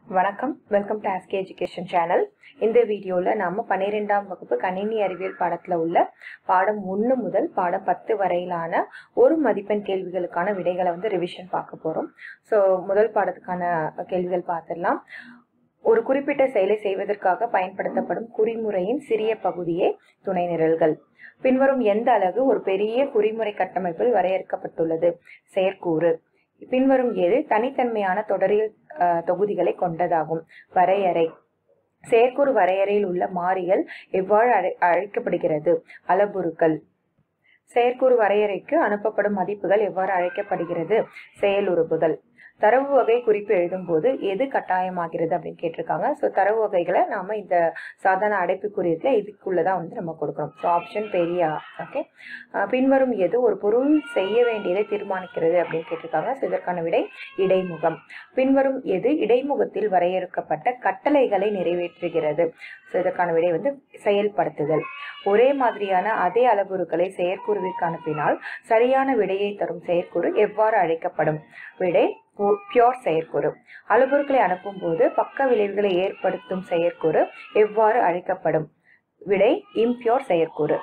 வணக்கம் welcome to ஆஸ்கே education channel இந்த வீடியோவில் நாம் பன்னிரெண்டாம் வகுப்பு கணினி அறிவியல் பாடத்தில் உள்ள பாடம் ஒன்று முதல் பாடம் பத்து வரையிலான ஒரு மதிப்பெண் கேள்விகளுக்கான விடைகளை வந்து ரிவிஷன் பார்க்க போகிறோம் ஸோ முதல் பாடத்துக்கான கேள்விகள் பார்த்துடலாம் ஒரு குறிப்பிட்ட செயலை செய்வதற்காக பயன்படுத்தப்படும் குறிமுறையின் சிறிய பகுதியே துணை நிரல்கள் பின்வரும் எந்த அலகு ஒரு பெரிய குறிமுறை கட்டமைப்பில் வரையறுக்கப்பட்டுள்ளது செயற்கூறு பின்வரும் எது தனித்தன்மையான தொடரியல் அஹ், தொகுதிகளை கொண்டதாகும் வரையறை செயற்கூறு வரையறையில் உள்ள மாறிகள் எவ்வாறு அழை- அழைக்கப்படுகிறது அளபுருக்கள் செயற்கூறு வரையறைக்கு அனுப்பப்படும் மதிப்புகள் எவ்வாறு அழைக்கப்படுகிறது செயலுறுப்புகள் தரவு வகை குறிப்பு எழுதும்போது எது கட்டாயமாகிறது அப்படின்னு கேட்டிருக்காங்க ஸோ தரவு வகைகளை நாம இந்த சாதாரண அடைப்புக்குறியத்துல இதுக்குள்ளதான் வந்து நம்ம கொடுக்குறோம் ஸோ ஆப்ஷன் பெரிய ஓகே பின்வரும் எது ஒரு பொருள் செய்ய வேண்டியதை தீர்மானிக்கிறது அப்படின்னு கேட்டிருக்காங்க ஸோ இதற்கான விடை இடைமுகம் பின்வரும் எது இடைமுகத்தில் வரையறுக்கப்பட்ட கட்டளைகளை நிறைவேற்றுகிறது ஸோ இதற்கான விடை வந்து செயல்படுத்துதல் ஒரே மாதிரியான அதே அளவுருக்களை செயற்கூறுவிற்கு அனுப்பினால் சரியான விடையை தரும் செயற்கூறு எவ்வாறு அழைக்கப்படும் விடை பியோர் செயற்கூறு அளவுருக்களை அனுப்பும்போது பக்க விளைவுகளை ஏற்படுத்தும் செயற்கூறு எவ்வாறு அழைக்கப்படும் விடை இம்பியோர் செயற்கூறு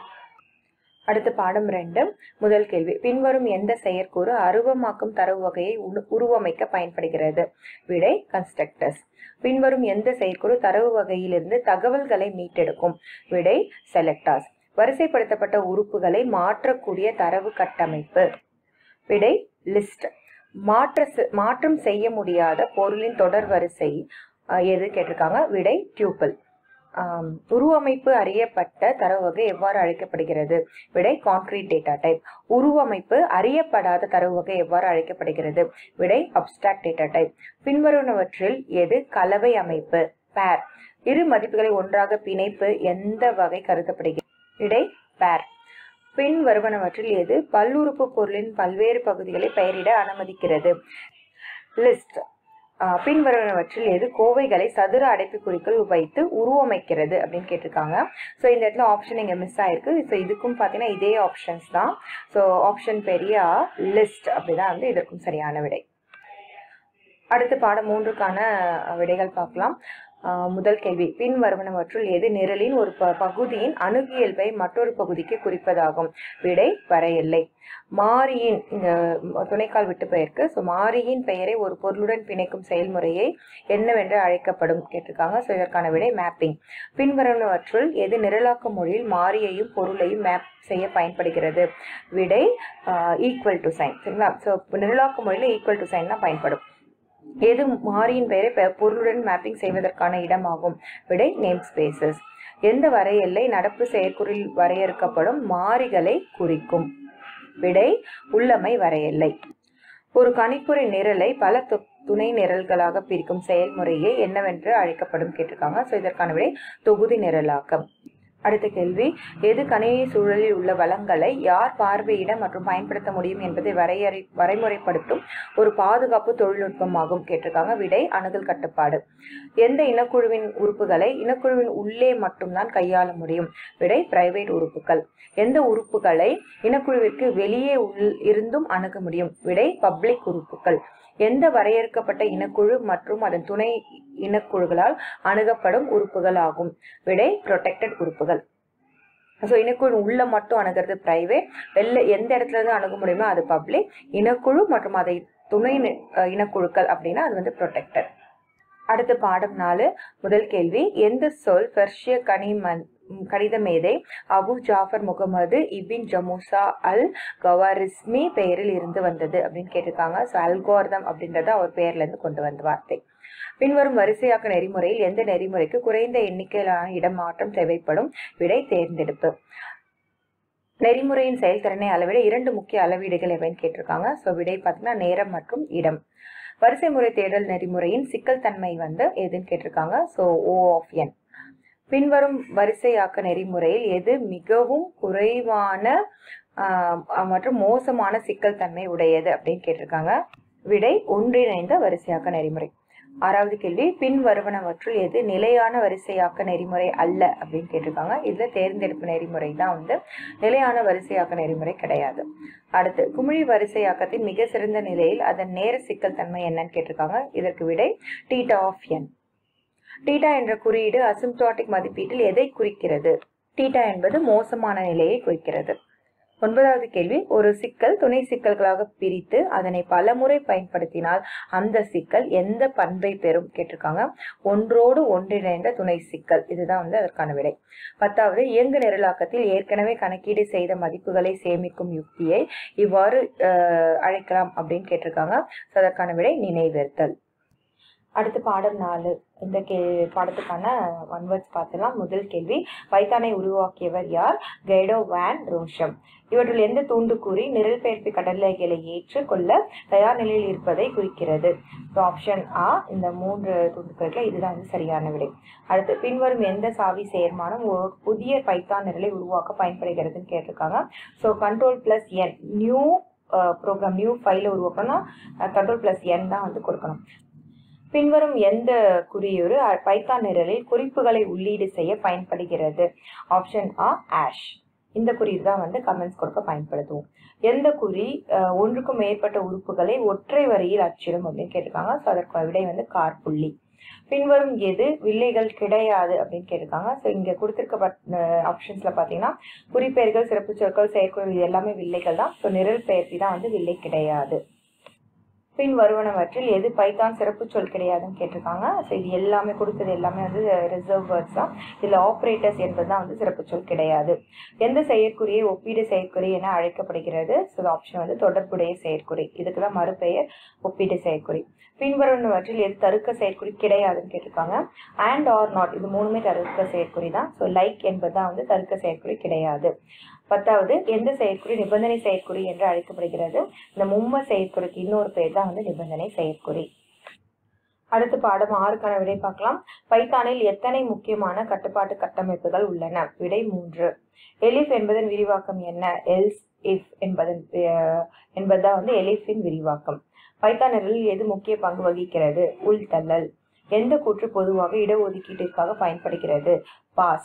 அடுத்து பாடம் ரெண்டு முதல் கேள்வி பின்வரும் எந்த செயற்கூறு அருவமாக்கும் தரவு வகையை உரு- உருவமைக்க பயன்படுகிறது விடை கன்ஸ்ட்ரக்டர்ஸ் பின்வரும் எந்த செயற்கூறு தரவு வகையிலிருந்து தகவல்களை மீட்டெடுக்கும் விடை செலக்டாஸ் வரிசைப்படுத்தப்பட்ட உறுப்புகளை மாற்றக்கூடிய தரவு கட்டமைப்பு விடை லிஸ்ட் மாற்ற செ- மாற்றம் செய்ய முடியாத பொருளின் தொடர் வரிசை அஹ், எது கேட்டிருக்காங்க விடை டியூப்பிள் ஆம், உருவமைப்பு அறியப்பட்ட தரவு வகை எவ்வாறு அழைக்கப்படுகிறது விடை கான்கிரீட் டேட்டா டைப் உருவமைப்பு அறியப்படாத தரவு வகை எவ்வாறு அழைக்கப்படுகிறது விடை அப்டிராக்ட் டேட்டா டைப் பின்வருவனவற்றில் எது கலவை அமைப்பு பேர் இரு மதிப்புகளை ஒன்றாக பிணைப்பு எந்த வகை கருதப்படுகிறது விடை பேர் பின் வருவனவற்றில் எது பல்லுறுப்பு பொருளின் பல்வேறு பகுதிகளை பெயரிட அனுமதிக்கிறது லிஸ்ட் பின்வருவனவற்றில் எது கோவைகளை சதுர அடைப்புக்குறிக்குள் வைத்து உருவமைக்கிறது அப்படின்னு கேட்டிருக்காங்க ஸோ இந்த இடத்துல ஆப்ஷன் இங்கே மிஸ் ஆயிருக்கு ஸோ இதுக்கும் பார்த்தீங்கன்னா இதே ஆப்ஷன்ஸ் தான் ஸோ ஆப்ஷன் பெரிய லிஸ்ட் அப்படிதான் வந்து இதற்கும் சரியான விடை அடுத்து பாடம் மூன்றுக்கான அஹ், விடைகள் பார்க்கலாம் அஹ், முதல் கேள்வி பின் வருவனவற்றுள் எது நிரலின் ஒரு ப- பகுதியின் அணுகியல்பை மற்றொரு பகுதிக்கு குறிப்பதாகும் விடை வரையெல்லை மாரியின் இங்க துணைக்கால் விட்டு பெயருக்கு ஸோ மாரியின் பெயரை ஒரு பொருளுடன் பிணைக்கும் செயல்முறையை என்னவென்று அழைக்கப்படும் கேட்டிருக்காங்க ஸோ இதற்கான விடை மேப்பிங் பின்வருவனவற்றுள் எது நிரலாக்க மொழியில் மாரியையும் பொருளையும் மேப் செய்ய பயன்படுகிறது விடை ஈக்குவல் டு சைன் சரிங்களா ஸோ நிரலாக்க மொழியில் ஈக்குவல் டு சைன் தான் பயன்படும் எது மாறியின் பெயரை பெ- பொருளுடன் மேப்பிங் செய்வதற்கான இடமாகும் விடை நேம் ஸ்பேசஸ் எந்த வரையெல்லை நடப்பு செயற்குறில் வரையறுக்கப்படும் மாறிகளை குறிக்கும் விடை உள்ளமை வரையெல்லை ஒரு கணிப்புரை நிரலை பல து- துணை நிரல்களாக பிரிக்கும் செயல்முறையே என்னவென்று அழைக்கப்படும் கேட்டிருக்காங்க ஸோ இதற்கான விடை தொகுதி நிரலாக்கம் அடுத்த கேள்வி எது கணினி சூழலில் உள்ள வளங்களை யார் பார்வையிட மற்றும் பயன்படுத்த முடியும் என்பதை வரையறை வரைமுறைப்படுத்தும் ஒரு பாதுகாப்பு தொழில்நுட்பமாகும் கேட்டிருக்காங்க விடை அணுகல் கட்டுப்பாடு எந்த இனக்குழுவின் உறுப்புகளை இனக்குழுவின் உள்ளே மட்டும்தான் கையாள முடியும் விடை பிரைவேட் உறுப்புகள் எந்த உறுப்புகளை இனக்குழுவிற்கு வெளியே உள் இருந்தும் அணுக முடியும் விடை பப்ளிக் உறுப்புகள் எந்த வரையறுக்கப்பட்ட இனக்குழு மற்றும் அதன் துணை இனக்குழுக்களால் அணுகப்படும் உறுப்புகள் ஆகும் விடை ப்ரொடெக்டட் உறுப்புகள் ஸோ இனக்குழு உள்ள மட்டும் அணுகிறது பிரைவேட் வெளில எந்த இடத்துல இருந்து அணுக முடியுமோ அது பப்ளிக் இனக்குழு மற்றும் அதை துணை நி- அஹ் இனக்குழுக்கள் அப்படின்னா அது வந்து ப்ரொடெக்டட் அடுத்து பாடம் நாலு முதல் கேள்வி எந்த சொல் பெர்ஷிய கனிமன் ம், கணித மேதை Abu Jafar Muhammad ibn Musa al Khwarizmi பெயரில் இருந்து வந்தது அப்படின்னு கேட்டிருக்காங்க ஸோ அல்கோர்தம் அப்படின்றத அவர் பெயர்ல இருந்து கொண்டு வந்த வார்த்தை பின்வரும் வரிசையாக்க நெறிமுறையில் எந்த நெறிமுறைக்கு குறைந்த எண்ணிக்கையிலான இடமாற்றம் தேவைப்படும் விடை தேர்ந்தெடுப்பு நெறிமுறையின் செயல்திறனை அளவிட இரண்டு முக்கிய அளவீடுகள் எவைன்னு கேட்டிருக்காங்க ஸோ விடை பார்த்தீங்கன்னா நேரம் மற்றும் இடம் வரிசை முறை தேடல் நெறிமுறையின் சிக்கல் தன்மை வந்து எதுன்னு கேட்டிருக்காங்க ஸோ ஓ ஆஃப் என் பின்வரும் வரிசையாக்க நெறிமுறையில் எது மிகவும் குறைவான ஆஹ், மற்றும் மோசமான சிக்கல் தன்மை உடையது அப்படின்னு கேட்டிருக்காங்க விடை ஒன்றிணைந்த வரிசையாக்க நெறிமுறை ஆறாவது கேள்வி பின் வருவனவற்றுள் எது நிலையான வரிசையாக்க நெறிமுறை அல்ல அப்படின்னு கேட்டிருக்காங்க இதுல தேர்ந்தெடுப்பு நெறிமுறை தான் வந்து நிலையான வரிசையாக்க நெறிமுறை கிடையாது அடுத்து குமிழி வரிசையாக்கத்தின் மிக சிறந்த நிலையில் அதன் நேர சிக்கல் தன்மை என்னன்னு கேட்டிருக்காங்க இதற்கு விடை டீட்டா ஆஃப் என் டீட்டா என்ற குறியீடு அசிம்டாட்டிக் மதிப்பீட்டில் எதை குறிக்கிறது டீட்டா என்பது மோசமான நிலையை குறிக்கிறது ஒன்பதாவது கேள்வி ஒரு சிக்கல் துணை சிக்கல்களாக பிரித்து அதனை பலமுறை பயன்படுத்தினால் அந்த சிக்கல் எந்த பண்பை பெறும் கேட்டிருக்காங்க ஒன்றோடு ஒன்றிணைந்த துணை சிக்கல் இதுதான் வந்து அதற்கான விடை பத்தாவது இயங்கு நிரலாக்கத்தில் ஏற்கனவே கணக்கீடு செய்த மதிப்புகளை சேமிக்கும் யுக்தியை இவ்வாறு அஹ், அழைக்கலாம் அப்படின்னு கேட்டிருக்காங்க So, அதற்கான விடை நினைவிருத்தல் அடுத்து பாடம் நாலு இந்த கே பாடத்துக்கான ஒன் வேர்ட்ஸ் பார்த்துலாம் முதல் கேள்வி பைத்தானை உருவாக்கியவர் யார் கைடோ வேன் ரோஷம் இவற்றுள் எந்த தூண்டுக்கூறி நிரல் பெயர்ப்பு கடலைகளை ஏற்றுக்கொள்ள தயார் நிலையில் இருப்பதை குறிக்கிறது ஆப்ஷன் ஆ இந்த மூன்று தூண்டுக்கூறுகள் இதுதான் வந்து சரியான விடை அடுத்து பின்வரும் எந்த சாவி சேர்மானம் ஒரு புதிய பைத்தான் நிரலை உருவாக்க பயன்படுகிறதுன்னு கேட்டிருக்காங்க so control plus N new program new ஃபைலை உருவாக்கணும்னா கண்ட்ரோல் பிளஸ் என் தான் வந்து கொடுக்கணும் பின்வரும் எந்த குறியீடு பைத்தான் நிரலில் குறிப்புகளை உள்ளீடு செய்ய பயன்படுகிறது ஆப்ஷன் ஆ ஆஷ் இந்த குறியீடு தான் வந்து கமெண்ட்ஸ் கொடுக்க பயன்படுத்துவோம் எந்த குறி அஹ், ஒன்றுக்கும் மேற்பட்ட உறுப்புகளை ஒற்றை வரியில் அச்சிடும் அப்படின்னு கேட்டிருக்காங்க ஸோ அதற்கு விடை வந்து கார்புள்ளி பின்வரும் எது வில்லைகள் கிடையாது அப்படின்னு கேட்டிருக்காங்க ஸோ இங்கே கொடுத்துருக்கப்பட்ட ஆப்ஷன்ஸில் பார்த்தீங்கன்னா குறிப்பெயர்கள் சிறப்பு சொற்கள் செயற்குறி இது எல்லாமே வில்லைகள் தான் ஸோ நிரல் பெயர்ச்சி தான் வந்து வில்லை கிடையாது பின் வருவனவற்றில் எது பைத்தான் சிறப்பு சொல் கிடையாதுன்னு கேட்டிருக்காங்க ஸோ இது எல்லாமே கொடுத்தது எல்லாமே வந்து ரிசர்வ் வேர்ட்ஸ் தான் இதில் ஆப்ரேட்டர்ஸ் என்பது தான் வந்து சிறப்பு சொல் கிடையாது எந்த செயற்குறியை ஒப்பீடு செயற்குறி என அழைக்கப்படுகிறது ஸோ ஆப்ஷன் வந்து தொடர்புடைய செயற்குறி இதுக்கு தான் மறுபெயர் ஒப்பீடு செயற்குறி பின்வருவனவற்றில் எது தருக்க செயற்குறி கிடையாதுன்னு கேட்டிருக்காங்க அண்ட் ஆர் நாட் இது மூணுமே தருக்க செயற்குறி தான் ஸோ லைக் என்பது தான் வந்து தருக்க செயற்குறி கிடையாது பத்தாவது எந்த செயற்குறி நிபந்தனை செயற்குறி என்று அழைக்கப்படுகிறது இந்த மும்ம செயற்குறிக்கு இன்னொரு பெயர் தான் வந்து நிபந்தனை செயற்குறி அடுத்து பாடம் ஆறுக்கான விடை பார்க்கலாம் பைத்தானில் எத்தனை முக்கியமான கட்டுப்பாட்டு கட்டமைப்புகள் உள்ளன விடை மூன்று எலிஃப் என்பதன் விரிவாக்கம் என்ன எல்ஸ் இஃப் என்பதன் அஹ், என்பதுதான் வந்து எலிஃபின் விரிவாக்கம் பைத்தான் நிரலில் எது முக்கிய பங்கு வகிக்கிறது உள்தள்ளல் எந்த கூற்று பொதுவாக இடஒதுக்கீட்டிற்காக பயன்படுகிறது பாஸ்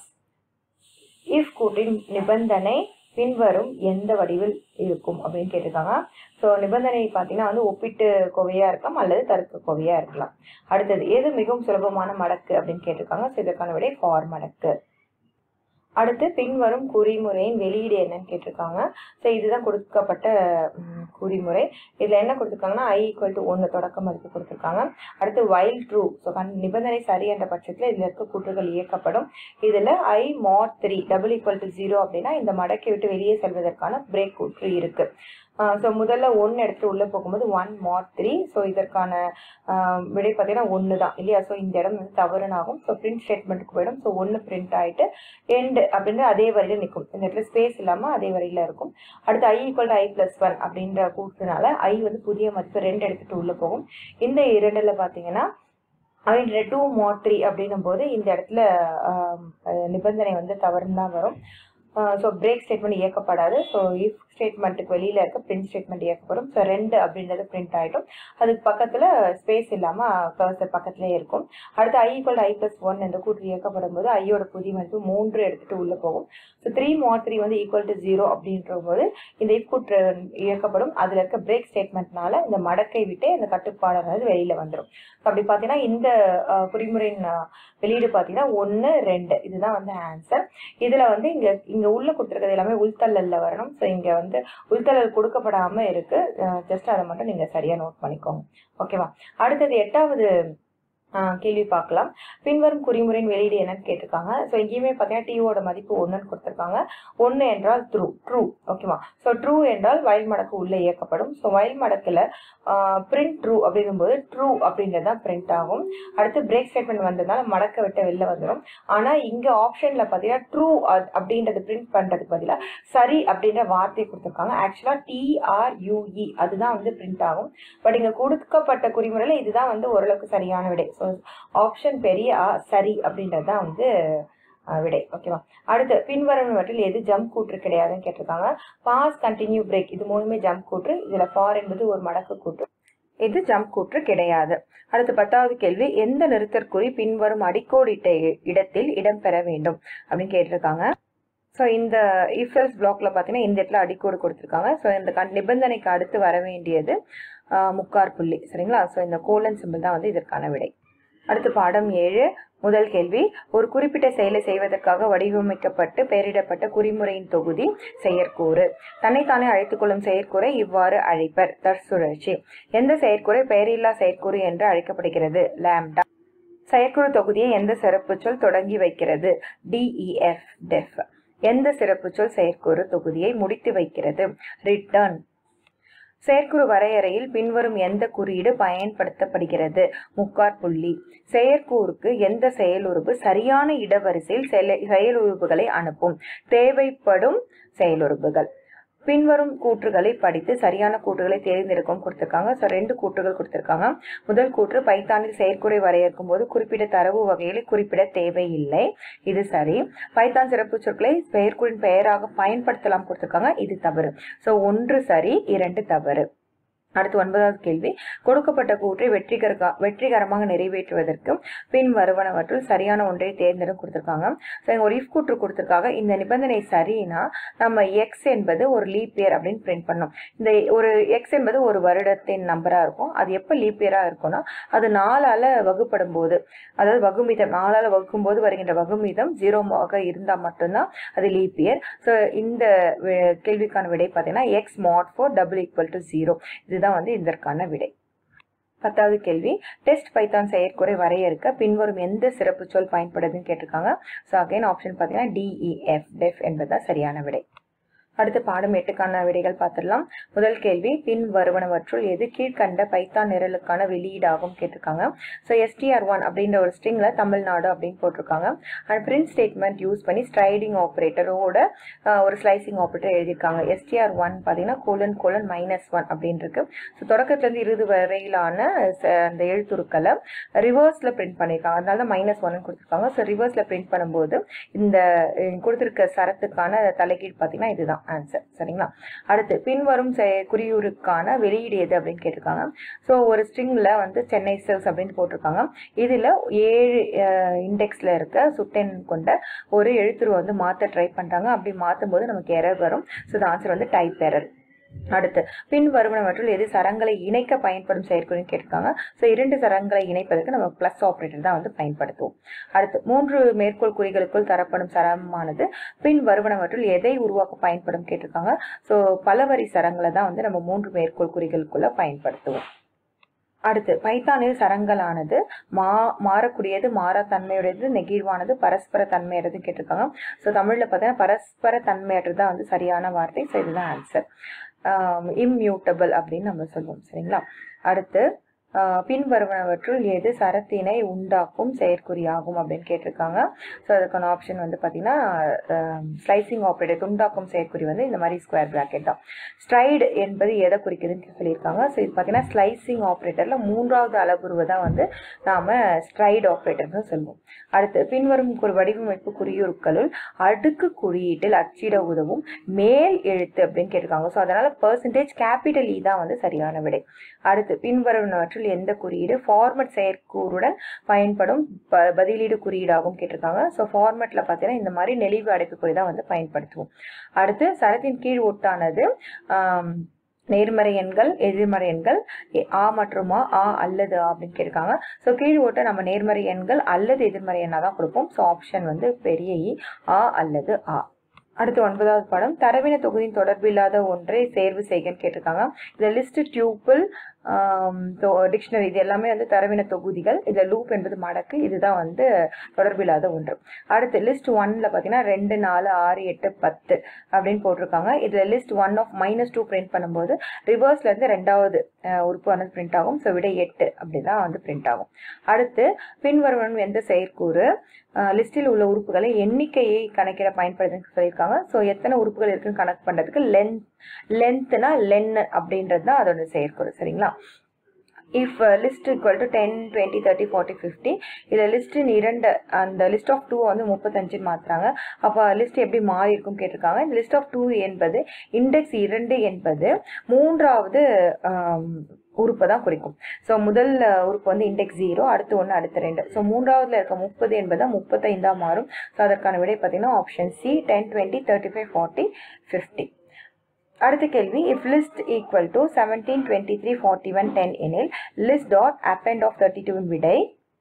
இஃப் கூற்றின் நிபந்தனை பின்வரும் எந்த வடிவில் இருக்கும் அப்படின்னு கேட்டிருக்காங்க ஸோ நிபந்தனை பார்த்தீங்கன்னா வந்து ஒப்பிட்டு கோவையா இருக்கலாம் அல்லது தருக்க கோவையா இருக்கலாம் அடுத்தது எது மிகவும் சுலபமான மடக்கு அப்படின்னு கேட்டிருக்காங்க ஸோ இதற்கான விடை ஃபார் மடக்கு அடுத்து பின்வரும் குறிமுறையின் வெளியீடு என்னன்னு கேட்டிருக்காங்க ஸோ இதுதான் கொடுக்கப்பட்ட ம், குறிமுறை இதில் என்ன கொடுத்துருக்காங்கன்னா ஐ ஈக்குவல் டு ஒன்று தொடக்க மதிப்பு கொடுத்துருக்காங்க அடுத்து வைல் ட்ரூ ஸோ நிபந்தனை சரி என்ற பட்சத்தில் இதில் இருக்க கூற்றுகள் இயக்கப்படும் இதில் I mod three double equal to zero அப்படின்னா இந்த மடக்கை விட்டு வெளியே செல்வதற்கான பிரேக் கூற்று இருக்கு ஸோ முதல்ல ஒன்று எடுத்து உள்ளே போகும்போது ஒன் மாட் த்ரீ ஸோ இதற்கான ஆஹ், விடை பார்த்தீங்கன்னா ஒன்று தான் இல்லையா ஸோ இந்த இடம் வந்து தவறுன்னு ஆகும் ஸோ பிரிண்ட் ஸ்டேட்மெண்ட்டுக்கு போயிடும் ஸோ ஒன்று பிரிண்ட் ஆயிட்டு எண்டு அப்படின்னு அதே வரியில நிற்கும் இந்த இடத்துல ஸ்பேஸ் இல்லாமல் அதே வரியில இருக்கும் அடுத்து I equal to I plus one அப்படின்ற கூற்றுனால ஐ வந்து புதிய மதிப்பு ரெண்டு எடுத்துட்டு உள்ளே போகும் இந்த இரண்டுல பார்த்தீங்கன்னா அப்படின்ற டூ மோட் த்ரீ அப்படின்னும் போது இந்த இடத்துல ஆம், அஹ், நிபந்தனை வந்து தவறுன்னு தான் வரும் ஸோ பிரேக் ஸ்டேட்மெண்ட் இயக்கப்படாது ஸோ இஃப் ஸ்டேட்மெண்ட்டுக்கு வெளியில் இருக்க பிரிண்ட் ஸ்டேட்மெண்ட் இயக்கப்படும் ஸோ ரெண்டு அப்படின்றது பிரிண்ட் ஆகிடும் அதுக்கு பக்கத்தில் ஸ்பேஸ் இல்லாமல் கர்சர் பக்கத்துலேயே இருக்கும் அடுத்து I equal I plus one என்ற கூற்று இயக்கப்படும் போது ஐயோட புதிய மதிப்பு மூன்று எடுத்துகிட்டு உள்ளே போகும் ஸோ த்ரீ மோட் த்ரீ வந்து ஈக்குவல் டு ஜீரோ அப்படின்ற போது இந்த இஃப் கூற்று இயக்கப்படும் அதில் இருக்க பிரேக் ஸ்டேட்மெண்ட்னால இந்த மடக்கை விட்டு இந்த கட்டுப்பாடானது வெளியில் வந்துடும் ஸோ அப்படி பார்த்தீங்கன்னா இந்த அஹ், குறிமுறையின் அஹ், வெளியீடு பார்த்தீங்கன்னா ஒன்று ரெண்டு இதுதான் வந்து ஆன்சர் இதில் வந்து இங்கே இங்கே உள்ள கொடுத்துருக்கிறது எல்லாமே உள்தள்ளல்ல வரணும் ஸோ இங்கே வந்து உள்தள்ளல் கொடுக்கப்படாம இருக்கு ஜஸ்ட் அதை மட்டும் நீங்கள் சரியாக நோட் பண்ணிக்கோங்க ஓகேவா அடுத்தது எட்டாவது ஆஹ் கேள்வி பார்க்கலாம் பின்வரும் குறிமுறையின் வெளியீடு என்னன்னு கேட்டிருக்காங்க ஸோ எங்கேயுமே பார்த்தீங்கன்னா டீயோட மதிப்பு ஒன்றுன்னு கொடுத்துருக்காங்க ஒன்று என்றால் ட்ரூ ட்ரூ ஓகேவா ஸோ ட்ரூ என்றால் வயல் மடக்கு உள்ளே இயக்கப்படும் ஸோ வயல் மடக்கில் பிரிண்ட் ட்ரூ அப்படிங்கும்போது ட்ரூ அப்படின்றது தான் பிரிண்ட் ஆகும் அடுத்து பிரேக் ஸ்டேட்மெண்ட் வந்ததுனால மடக்க விட்டு வெளில வந்துடும் ஆனால் இங்கே ஆப்ஷனில் பார்த்தீங்கன்னா ட்ரூ அப்படின்றது பிரிண்ட் பண்ணுறதுக்கு பதிலாக சரி அப்படின்ற வார்த்தையை கொடுத்துருக்காங்க ஆக்சுவலாக டிஆர்யூஇ அதுதான் வந்து பிரிண்ட் ஆகும் பட் இங்கே கொடுக்கப்பட்ட குறிமுறையில் இதுதான் வந்து ஓரளவுக்கு சரியான விடை ஸோ ஆப்ஷன் பெரிய ஆ சரி அப்படின்றது தான் வந்து அஹ், விடை ஓகேவா அடுத்து பின்வருவனவற்றில் எது ஜம்ப் கூற்று கிடையாதுன்னு கேட்டிருக்காங்க பாஸ் கண்டினியூ பிரேக் இது மூணுமே ஜம்ப் கூற்று இதில் ஃபார் என்பது ஒரு மடக்கு கூற்று இது ஜம்ப் கூற்று கிடையாது அடுத்து பத்தாவது கேள்வி எந்த நிறுத்தற்குறி பின்வரும் அடிக்கோடிட்ட இ- இடத்தில் இடம்பெற வேண்டும் அப்படின்னு கேட்டிருக்காங்க ஸோ இந்த இஃபெல்ஸ் பிளாக்ல பார்த்தீங்கன்னா இந்த இடத்துல அடிக்கோடு கொடுத்துருக்காங்க ஸோ இந்த கண் நிபந்தனைக்கு அடுத்து வர வேண்டியது ஆஹ், முக்கார் புள்ளி சரிங்களா ஸோ இந்த கோலன் சிம்பிள் தான் வந்து இதற்கான விடை அடுத்து பாடம் ஏழு முதல் கேள்வி ஒரு குறிப்பிட்ட செயலை செய்வதற்காக வடிவமைக்கப்பட்டு பெயரிடப்பட்ட குறிமுறையின் தொகுதி செயற்கூறு தன்னைத்தானே அழைத்துக் கொள்ளும் செயற்கூறை இவ்வாறு அழைப்பர் தற்சுழற்சி எந்த செயற்கூறை பெயரில்லா செயற்கூறு என்று அழைக்கப்படுகிறது லாம்டா செயற்குறு தொகுதியை எந்த சிறப்பு சொல் தொடங்கி வைக்கிறது டிஇஎஃப் டெஃப் எந்த சிறப்பு சொல் செயற்குறு தொகுதியை முடித்து வைக்கிறது ரிட்டர்ன் செயற்குறு வரையறையில் பின்வரும் எந்த குறியீடு பயன்படுத்தப்படுகிறது முக்கார் புள்ளி செயற்கூறுக்கு எந்த செயலுறுப்பு சரியான இடவரிசையில் செயல- செயலுறுப்புகளை அனுப்பும் தேவைப்படும் செயலுறுப்புகள் பின்வரும் கூற்றுகளை படித்து சரியான கூற்றுகளை தேர்ந்தெடுக்கவும் கொடுத்திருக்காங்க ஸோ ரெண்டு கூற்றுகள் கொடுத்திருக்காங்க முதல் கூற்று பைத்தானில் செயற்குறை வரையறுக்கும் போது குறிப்பிட்ட தரவு வகைகளை குறிப்பிட தேவையில்லை இது சரி பைத்தான் சிறப்பு சொற்களை செயற்குறின் பெயராக பயன்படுத்தலாம் கொடுத்திருக்காங்க இது தவறு ஸோ ஒன்று சரி இரண்டு தவறு அடுத்து ஒன்பதாவது கேள்வி கொடுக்கப்பட்ட கூற்றை வெற்றிகர வெற்றிகரமாக நிறைவேற்றுவதற்கு பின் வருவனவற்றுள் சரியான ஒன்றை தேர்ந்தெடுக்க கொடுத்துருக்காங்க ஸோ இங்க ஒரு இஃப் கூற்று கொடுத்துருக்காங்க இந்த நிபந்தனை சரினா நம்ம எக்ஸ் என்பது ஒரு லீப் இயர் அப்படின்னு பிரிண்ட் பண்ணோம் இந்த ஒரு எக்ஸ் என்பது ஒரு வருடத்தின் நம்பரா இருக்கும் அது எப்போ லீப் இயரா இருக்கும்னா அது நாலால வகுப்படும் போது அதாவது வகுமிதம் நாலால வகுக்கும் போது வருகின்ற வகுமிதம் ஜீரோவாக இருந்தால் மட்டும்தான் அது லீப் இயர் ஸோ இந்த வி- கேள்விக்கான விடை பார்த்தீங்கன்னா X mod four double equal to zero இதுதான் வந்து இதற்கான விடை பத்தாவது கேள்வி டெஸ்ட் பைத்தான் செயற்குறை வரையறுக்க பின்வரும் எந்த சிறப்பு சொல் பயன்படுதுன்னு கேட்டிருக்காங்க ஸோ அகைன் ஆப்ஷன் பார்த்தீங்கன்னா டிஇஎஃப் டெஃப் என்பதுதான் சரியான விடை அடுத்து பாடம் எட்டுக்கான விடைகள் பார்த்துடலாம் முதல் கேள்வி பின் வருவனவற்றுள் எது கீழ்கண்ட பைத்தான் நிரலுக்கான வெளியீடாகும் கேட்டிருக்காங்க ஸோ எஸ்டிஆர் ஒன் அப்படின்ற ஒரு ஸ்ட்ரிங்ல தமிழ்நாடு அப்படின்னு போட்டிருக்காங்க அண்ட் பிரிண்ட் ஸ்டேட்மெண்ட் யூஸ் பண்ணி ஸ்ட்ரைடிங் ஆப்ரேட்டரோட ஒரு ஸ்லைசிங் ஆப்ரேட்டர் எழுதியிருக்காங்க எஸ்டிஆர் ஒன் பார்த்தீங்கன்னா கோலன் கோலன் மைனஸ் ஒன் அப்படின்னு இருக்கு ஸோ தொடக்கத்துலேருந்து இறுதி வரையிலான ச- அந்த எழுத்துருக்களை ரிவர்ஸில் பிரிண்ட் பண்ணியிருக்காங்க அதனால தான் மைனஸ் ஒன்னு கொடுத்துருக்காங்க ஸோ ரிவர்ஸில் பிரிண்ட் பண்ணும்போது இந்த அஹ், கொடுத்திருக்க சரத்துக்கான தலைகீழ் பார்த்தீங்கன்னா இதுதான் ஆன்சர் சரிங்களா அடுத்து பின்வரும் செ- குறியூருக்கான வெளியீடு எது அப்படின்னு கேட்டிருக்காங்க ஸோ ஒரு ஸ்ட்ரிங்கில் வந்து சென்னை சில்ஸ் அப்படின்னு போட்டிருக்காங்க இதில் ஏழு இண்டெக்ஸில் இருக்க சுட்டெண் கொண்ட ஒரு எழுத்துரு வந்து மாற்ற ட்ரை பண்ணுறாங்க அப்படி மாற்றும் போது நமக்கு எரர் வரும் ஸோ ஆன்சர் வந்து டைப் எரர் அடுத்து பின் வருவனவற்றுள் எது சரங்களை இணைக்க பயன்படும் செயற்குறின்னு கேட்டிருக்காங்க ஸோ இரண்டு சரங்களை இணைப்பதற்கு நம்ம ப்ளஸ் ஆப்ரேட்டர் தான் வந்து பயன்படுத்துவோம் அடுத்து மூன்று மேற்கோள் குறிகளுக்குள் தரப்படும் சரமானது பின் வருவனவற்றுள் எதை உருவாக்க பயன்படும் கேட்டிருக்காங்க ஸோ பலவரி சரங்களை தான் வந்து நம்ம மூன்று மேற்கோள் குறிகளுக்குள்ள பயன்படுத்துவோம் அடுத்து பைத்தானில் சரங்களானது மா மாறக்கூடியது மாறா தன்மையுடையது நெகிழ்வானது பரஸ்பர தன்மையுடையது கேட்டிருக்காங்க ஸோ தமிழில் பார்த்தீங்கன்னா பரஸ்பர தன்மையற்றது தான் வந்து சரியான வார்த்தை ஸோ இதுதான் ஆன்சர் இம்மியூட்டபிள் அப்படின்னு நம்ம சொல்லுவோம் சரிங்களா அடுத்து ஆஹ் பின்வருவனவற்றுள் எது சரத்தினை உண்டாக்கும் செயற்குறியாகும் அப்படின்னு கேட்டிருக்காங்க ஸோ அதுக்கான ஆப்ஷன் வந்து பார்த்தீங்கன்னா ஸ்லைசிங் ஆப்ரேட்டர் துண்டாக்கும் செயற்குறி வந்து இந்த மாதிரி ஸ்கொயர் பிராக்கெட் தான் ஸ்ட்ரைடு என்பது எதை குறிக்குதுன்னு சொல்லியிருக்காங்க ஸோ இது பார்த்தீங்கன்னா ஸ்லைசிங் ஆப்ரேட்டரில் மூன்றாவது அளவுருவை தான் வந்து நாம் ஸ்ட்ரைடு ஆப்ரேட்டர்னு சொல்லுவோம் அடுத்து பின்வரும் ஒரு வடிவமைப்பு குறியுருக்களுள் அடுக்கு குறியீட்டில் அச்சிட உதவும் மேல் எழுத்து அப்படின்னு கேட்டிருக்காங்க ஸோ அதனால பர்சன்டேஜ் கேபிட்டல் இ தான் வந்து சரியான விடை அடுத்து பின்வருவனவற்றில் எந்த குறியீடு ஃபார்மட் செயற்கூறுடன் பயன்படும் ப பதிலீடு குறியீடாகவும் கேட்டிருக்காங்க ஸோ ஃபார்மேட்டில் பார்த்தீங்கன்னா இந்த மாதிரி நெளிவு அடைப்புக்குறி தான் வந்து பயன்படுத்துவோம் அடுத்து சரத்தின் கீழ் ஒட்டானது ஆம், நேர்மறை எண்கள் எதிர்மறை எண்கள் எ- ஆ மற்றும் ஆ ஆ அல்லது ஆ அப்படின்னு கேட்டிருக்காங்க ஸோ கீழ் ஓட்ட நம்ம நேர்மறை எண்கள் அல்லது எதிர்மறை எண்ணாக தான் கொடுப்போம் ஸோ ஆப்ஷன் வந்து பெரிய இ ஆ அல்லது ஆ அடுத்து ஒன்பதாவது பாடம் தரவின தொகுதியின் தொடர்பில்லாத ஒன்றை தேர்வு செய்கன்னு கேட்டிருக்காங்க இதில் லிஸ்ட் டியூப்பிள் டிக்ஷனரி இது எல்லாமே வந்து தரவின தொகுதிகள் இதில் லூப் என்பது மடக்கு இதுதான் வந்து தொடர்பில்லாத ஒன்று அடுத்து லிஸ்ட் ஒன்ல பார்த்தீங்கன்னா ரெண்டு நாலு ஆறு எட்டு பத்து அப்படின்னு போட்டிருக்காங்க இதில் list one of minus two print பண்ணும்போது ரிவர்ஸ்ல இருந்து ரெண்டாவது அஹ், உறுப்பு வந்து பிரிண்ட் ஆகும் ஸோ விட எட்டு அப்படிதான் வந்து பிரிண்ட் ஆகும் அடுத்து பின்வருவன் எந்த செயற்கூறு லிஸ்டில் உள்ள உறுப்புகளை எண்ணிக்கையை கணக்கிட பயன்படுதுன்னு சொல்லியிருக்காங்க ஸோ எத்தனை உறுப்புகள் இருக்குன்னு கணக்கு பண்ணுறதுக்கு லென்த் லென்த்னா லென் அப்படின்றது தான் அதோட செயற்கூறு சரிங்களா if list equal to ten twenty thirty forty fifty இதில் லிஸ்ட்டின் இரண்டு அந்த லிஸ்ட் ஆஃப் டூ வந்து முப்பத்தஞ்சுன்னு மாற்றுறாங்க அப்போ லிஸ்ட் எப்படி மாறி இருக்கும் கேட்டிருக்காங்க இந்த லிஸ்ட் ஆஃப் டூ என்பது இண்டெக்ஸ் இரண்டு என்பது மூன்றாவது ஆம், உறுப்பை தான் குறிக்கும் ஸோ முதல் அஹ், உறுப்பு வந்து இண்டெக்ஸ் ஜீரோ அடுத்து ஒன்று அடுத்து ரெண்டு ஸோ மூன்றாவதுல இருக்க முப்பது என்பது முப்பத்தைந்தா மாறும் ஸோ அதற்கான விடை பார்த்தீங்கன்னா option C ten twenty thirty five forty fifty அடுத்த கேள்வி if list equal to seventeen twenty three forty one ten எனில் list dot append of thirty டூவின் விடை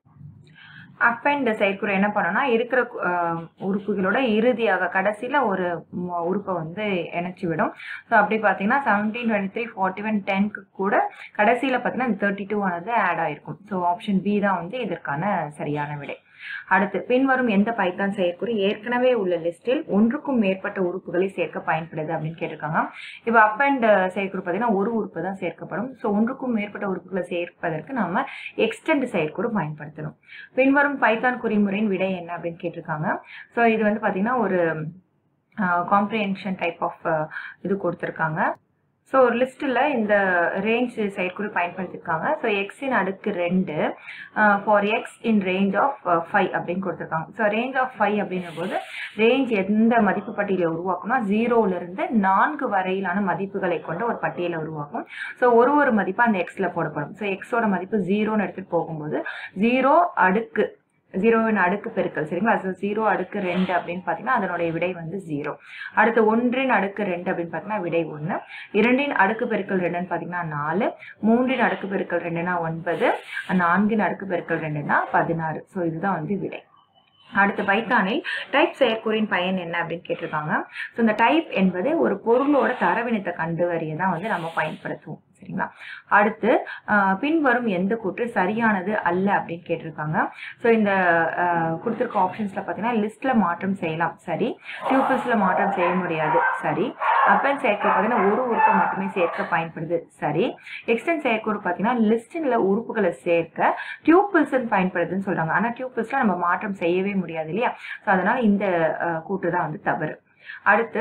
அப்பெண்ட் செயற்குறை என்ன பண்ணோம்னா இருக்கிற அஹ், உறுப்புகளோட இறுதியாக கடைசியில் ஒரு ம- உறுப்பை வந்து இணைச்சி விடும் ஸோ அப்படி பார்த்தீங்கன்னா seventeen twenty three forty one டென்க்கு கூட கடைசியில் பார்த்தீங்கன்னா தேர்ட்டி டூ ஆனது ஆட் ஆயிருக்கும் ஸோ ஆப்ஷன் பி தான் வந்து இதற்கான சரியான விடை அடுத்து பின்வரும் எந்த பைத்தான் செயற்குறி ஏற்கனவே உள்ள லிஸ்டில் ஒன்றுக்கும் மேற்பட்ட உறுப்புகளை சேர்க்க பயன்படுது அப்படின்னு கேட்டிருக்காங்க இப்போ அப் அண்ட் செயற்குறி பார்த்தீங்கன்னா ஒரு உறுப்பு தான் சேர்க்கப்படும் ஸோ ஒன்றுக்கும் மேற்பட்ட உறுப்புகளை சேர்ப்பதற்கு நம்ம எக்ஸ்டெண்ட் செயற்குறு பயன்படுத்தணும் பின்வரும் பைத்தான் குறிமுறையின் விடை என்ன அப்படின்னு கேட்டிருக்காங்க ஸோ இது வந்து பார்த்தீங்கன்னா ஒரு காம்ப்ரிஹென்ஷன் டைப் ஆஃப் இது கொடுத்துருக்காங்க ஸோ ஒரு லிஸ்ட்டில் இந்த ரேஞ்ச் செயற்குறி பயன்படுத்தியிருக்காங்க ஸோ எக்ஸின் அடுக்கு ரெண்டு for X in range of five அப்படின்னு கொடுத்துருக்காங்க ஸோ ரேஞ்ச் ஆஃப் ஃபைவ் அப்படின்னும் போது ரேஞ்ச் எந்த மதிப்பு பட்டியலை உருவாக்கும்னா ஜீரோவிலிருந்து நான்கு வரையிலான மதிப்புகளை கொண்ட ஒரு பட்டியலை உருவாக்கும் ஸோ ஒரு ஒரு மதிப்பு அந்த எக்ஸில் போடப்படும் ஸோ எக்ஸோட மதிப்பு ஜீரோன்னு எடுத்துகிட்டு போகும்போது ஜீரோ அடுக்கு ஜீரோவின் அடுக்கு பெருக்கல் சரிங்களா ஸோ ஜீரோ அடுக்கு ரெண்டு அப்படின்னு பார்த்தீங்கன்னா அதனுடைய விடை வந்து ஜீரோ அடுத்து ஒன்றின் அடுக்கு ரெண்டு அப்படின்னு பார்த்தீங்கன்னா விடை ஒன்று இரண்டின் அடுக்கு பெருக்கல் ரெண்டுன்னு பார்த்தீங்கன்னா நாலு மூன்றின் அடுக்கு பெருக்கல் ரெண்டுனா ஒன்பது நான்கின் அடுக்கு பெருக்கல் ரெண்டுனா பதினாறு ஸோ இதுதான் வந்து விடை அடுத்து பைத்தானில் டைப் செயற்குறியின் பயன் என்ன அப்படின்னு கேட்டிருக்காங்க ஸோ இந்த டைப் என்பது ஒரு பொருளோட தரவினத்தை கண்டுவறிய தான் வந்து நம்ம பயன்படுத்துவோம் சரிங்களா அடுத்து ஆஹ், பின்வரும் எந்த கூற்று சரியானது அல்ல அப்படின்னு கேட்டிருக்காங்க ஸோ இந்த ஆஹ், கொடுத்திருக்க ஆப்ஷன்ஸ்ல பார்த்தீங்கன்னா லிஸ்ட்ல மாற்றம் செய்யலாம் சரி டியூபிள்ஸ்ல மாற்றம் செய்ய முடியாது சரி அப்பன் சேர்க்க பார்த்தீங்கன்னா ஒரு உறுப்பை மட்டுமே சேர்க்க பயன்படுது சரி எக்ஸ்டென்ட் செயற்கூறு பார்த்தீங்கன்னா லிஸ்டில் உறுப்புகளை சேர்க்க டியூபிள்ஸ்ன்னு பயன்படுதுன்னு சொல்றாங்க ஆனால் டியூபிள்ஸ்ல நம்ம மாற்றம் செய்யவே முடியாது இல்லையா ஸோ அதனால இந்த ஆஹ், கூற்று தான் வந்து தவறு அடுத்து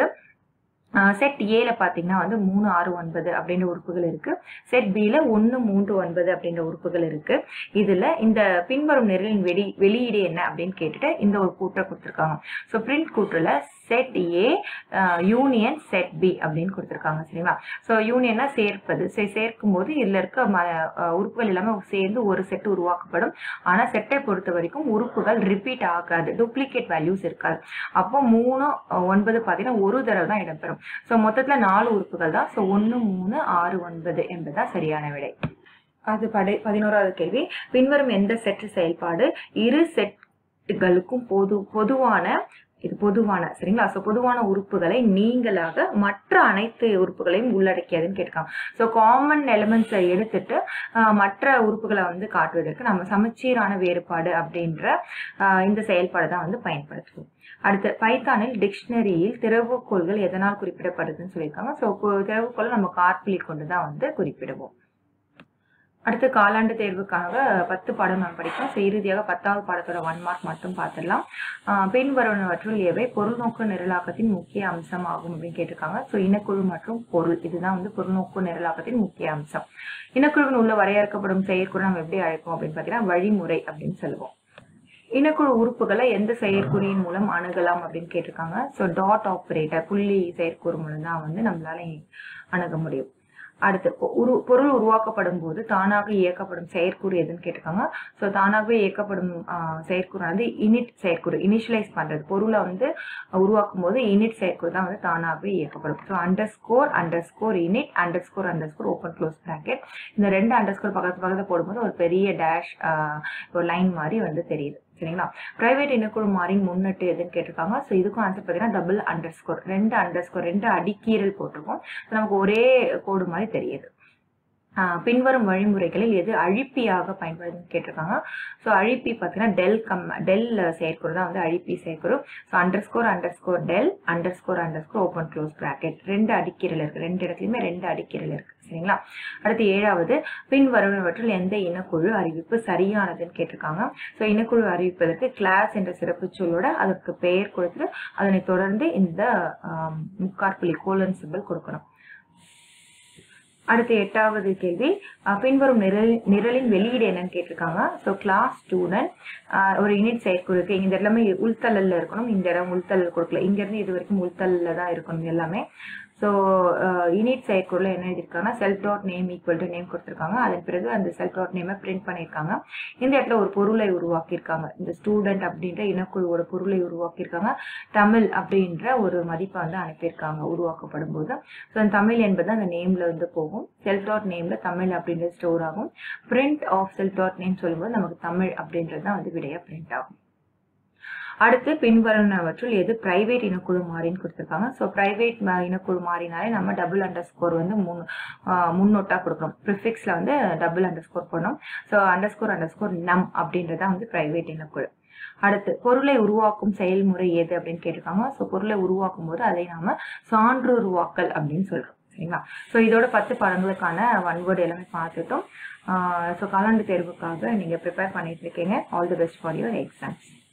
செட் ஏல பார்த்தீங்கன்னா வந்து மூணு ஆறு ஒன்பது அப்படின்ற உறுப்புகள் இருக்கு செட் பியில் ஒன்று மூன்று ஒன்பது அப்படின்ற உறுப்புகள் இருக்கு இதுல இந்த பின்வரும் நிரலின் வெளி வெளியீடு என்ன அப்படின்னு கேட்டுட்டு இந்த ஒரு கூற்றை கொடுத்துருக்காங்க ஸோ பிரிண்ட் கூற்றுல set A union set B அப்படின்னு கொடுத்துருக்காங்க சரிங்களா ஸோ யூனியன்னா சேர்ப்பது சே சேர்க்கும் போது இதுல இருக்க ம அஹ் உறுப்புகள் எல்லாமே சேர்ந்து ஒரு செட் உருவாக்கப்படும் ஆனால் செட்டை பொறுத்த வரைக்கும் உறுப்புகள் ரிப்பீட் ஆகாது டூப்ளிகேட் வேல்யூஸ் இருக்காது அப்போ மூணு அஹ் ஒன்பது பார்த்தீங்கன்னா ஒரு தடவை தான் இடம்பெறும் ஸோ மொத்தத்தில் நாலு உறுப்புகள் தான் ஸோ ஒன்று மூணு ஆறு ஒன்பது என்பதுதான் சரியான விடை அது படை பதினோராவது கேள்வி பின்வரும் எந்த செட் செயல்பாடு இரு செட்டுகளுக்கும் பொது பொதுவான இது பொதுவான சரிங்களா ஸோ பொதுவான உறுப்புகளை நீங்களாக மற்ற அனைத்து உறுப்புகளையும் உள்ளடக்கியதுன்னு கேட்காங்க ஸோ காமன் எலிமெண்ட்ஸை எடுத்துட்டு ஆஹ், மற்ற உறுப்புகளை வந்து காட்டுவதற்கு நம்ம சமச்சீரான வேறுபாடு அப்படின்ற ஆஹ், இந்த செயல்பாடு தான் வந்து பயன்படுத்துவோம் அடுத்து பைத்தானில் டிக்ஷனரியில் திறவுகோள்கள் எதனால் குறிப்பிடப்படுதுன்னு சொல்லியிருக்காங்க ஸோ திறவுகோள் நம்ம கார்பிலி கொண்டு தான் வந்து குறிப்பிடுவோம் அடுத்து காலாண்டு தேர்வுக்காக பத்து பாடம் நம்ம படிப்போம் ஸோ இறுதியாக பத்தாவது பாடத்தோட ஒன் மார்க் மட்டும் பார்த்துடலாம் ஆஹ் பின்வருவனவற்றுள் எவை பொருள்நோக்கு நிரலாக்கத்தின் முக்கிய அம்சம் ஆகும் அப்படின்னு கேட்டிருக்காங்க ஸோ இனக்குழு மற்றும் பொருள் இதுதான் வந்து பொருள்நோக்கு நிரலாக்கத்தின் முக்கிய அம்சம் இனக்குழுவின் உள்ள வரையறுக்கப்படும் செயற்குழு நம்ம எப்படி அழைப்போம் அப்படின்னு பார்த்தீங்கன்னா வழிமுறை அப்படின்னு சொல்லுவோம் இனக்குழு உறுப்புகளை எந்த செயற்குறியின் மூலம் அணுகலாம் அப்படின்னு கேட்டிருக்காங்க ஸோ டாட் ஆப்ரேட்டர் புள்ளி செயற்குறு மூலம் தான் வந்து நம்மளால அணுக முடியும் அடுத்து பொ- உரு பொருள் உருவாக்கப்படும் போது தானாக இயக்கப்படும் செயற்குறு எதுன்னு கேட்டிருக்காங்க ஸோ தானாகவே இயக்கப்படும் ஆஹ், செயற்குறானது இனிட் செயற்குறு இனிஷியலைஸ் பண்றது பொருளை வந்து உருவாக்கும் போது இனிட் செயற்குறு தான் வந்து தானாகவே இயக்கப்படும் so underscore underscore init underscore underscore open close bracket இந்த ரெண்டு அண்டர் ஸ்கோர் பக்கத்து பக்கத்தில் போடும்போது ஒரு பெரிய டேஷ் ஒரு லைன் மாதிரி வந்து தெரியுது சரிங்களா பிரைவேட் இனக்குழு மாறின் முன்னட்டு எதுன்னு கேட்டிருக்காங்க ஸோ இதுக்கும் ஆன்சர் பார்த்தீங்கன்னா டபுள் அண்டர் ஸ்கோர் ரெண்டு அண்டர் ஸ்கோர் ரெண்டு அடிக்கீரல் போட்டிருக்கோம் So, நமக்கு ஒரே கோடு மாதிரி தெரியுது ஆஹ் பின்வரும் வழிமுறைகளில் எது அழிப்பியாக பயன்படுதுன்னு கேட்டிருக்காங்க ஸோ அழிப்பி பார்த்தீங்கன்னா டெல் கம் டெல் செயற்குறு தான் வந்து அழிப்பி செயற்குறு so underscore underscore del underscore underscore open close bracket ரெண்டு அடிக்கீரல் இருக்கு ரெண்டு இடத்துலையுமே ரெண்டு அடிக்கீரல் இருக்கு சரிங்களா அடுத்து ஏழாவது பின்வருவனவற்றில் எந்த இனக்குழு அறிவிப்பு சரியானதுன்னு கேட்டிருக்காங்க ஸோ இனக்குழு அறிவிப்பதற்கு கிளாஸ் என்ற சிறப்பு சொல்லோட அதற்கு பெயர் கொடுத்துட்டு அதனை தொடர்ந்து இந்த ஆம், முக்காற்புள்ளி கோலன் சிம்பிள் கொடுக்கணும் அடுத்து எட்டாவது கேள்வி அஹ், பின்வரும் நிரல் நிரலின் வெளியீடு என்னன்னு கேட்டிருக்காங்க ஸோ கிளாஸ் ஸ்டூடெண்ட் ஒரு யூனிட் செயற்குழு இருக்கு இந்த எல்லாமே உள்தள்ளல்ல இருக்கணும் இந்த இடம் உள்தள்ளல் கொடுக்கல இங்க இருந்து இது வரைக்கும் உள்தள்ளல தான் இருக்கணும் எல்லாமே ஸோ யூனிட் செயற்குள்ள என்ன எழுதியிருக்காங்கன்னா self dot name equal to name கொடுத்துருக்காங்க அதன் பிறகு அந்த செல்ஃப் டாட் நேமை பிரிண்ட் பண்ணியிருக்காங்க இந்த இடத்துல ஒரு பொருளை உருவாக்கியிருக்காங்க இந்த ஸ்டூடெண்ட் அப்படின்ற இனக்குழுவோட பொருளை உருவாக்கியிருக்காங்க தமிழ் அப்படின்ற ஒரு மதிப்பை வந்து அனுப்பியிருக்காங்க உருவாக்கப்படும் போது ஸோ அந்த தமிழ் என்பது அந்த நேம்ல வந்து போகும் செல்ஃப் டாட் நேம்ல தமிழ் அப்படின்றது ஸ்டோர் ஆகும் print of self dot name சொல்லும்போது நமக்கு தமிழ் அப்படின்றது தான் வந்து விடையா பிரிண்ட் ஆகும் அடுத்து பின்வருவனவற்றுள் எது பிரைவேட் இனக்குழு மாறின்னு கொடுத்துருக்காங்க ஸோ பிரைவேட் இனக்குழு மாறினாலே நம்ம டபுள் அண்டர் ஸ்கோர் வந்து முன் முன்னோட்டா கொடுக்கணும் ப்ரிஃபிக்ஸில் வந்து டபுள் அண்டர் ஸ்கோர் பண்ணணும் so underscore underscore num அப்படின்றதான் வந்து பிரைவேட் இனக்குழு அடுத்து பொருளை உருவாக்கும் செயல்முறை எது அப்படின்னு கேட்டிருக்காங்க ஸோ பொருளை உருவாக்கும் போது அதை நாம சான்றுருவாக்கல் அப்படின்னு சொல்றோம் சரிங்களா ஸோ இதோட பத்து பாடங்களுக்கான ஒன் வேர்டு எல்லாமே பார்த்துட்டோம் ஸோ காலாண்டு தேர்வுக்காக நீங்கள் ப்ரிப்பேர் பண்ணிட்டு இருக்கீங்க all the best for your exams